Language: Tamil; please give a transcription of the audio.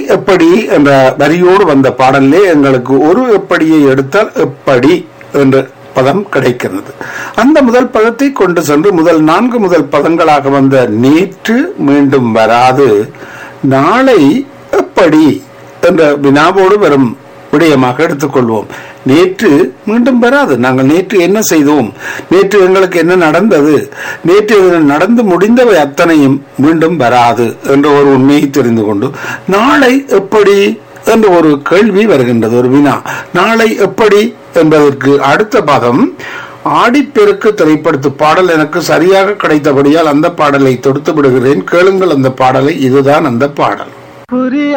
எப்படி என்ற வரியோடு வந்த பாடலிலே எங்களுக்கு ஒரு எப்படியை எடுத்தால் எப்படி என்ற பதம் கிடைக்கிறது அந்த முதல் பதத்தை கொண்டு சென்று முதல் நான்கு முதல் பதங்களாக வந்த நேற்று மீண்டும் வராது நாளை எப்படி என்ற வினாவோடு வரும் விடயமாக எடுத்துக்கொள்வோம் நேற்று மீண்டும் வராது நாங்கள் நேற்று என்ன செய்தோம் நேற்று எங்களுக்கு என்ன நடந்தது நேற்று இது நடந்து முடிந்தவை அத்தனையும் மீண்டும் வராது என்ற ஒரு உண்மையை தெரிந்து கொண்டு நாளை எப்படி என்ற ஒரு கேள்வி வருகின்றது ஒரு வினா நாளை எப்படி என்பதற்கு அடுத்த பதம் ஆடிப்பெருக்கு திரைப்படத்து பாடல் எனக்கு சரியாக கிடைத்தபடியால் அந்த பாடலை தொடுத்து விடுகிறேன் கேளுங்கள் அந்த பாடலை இதுதான் அந்த பாடல் புரிய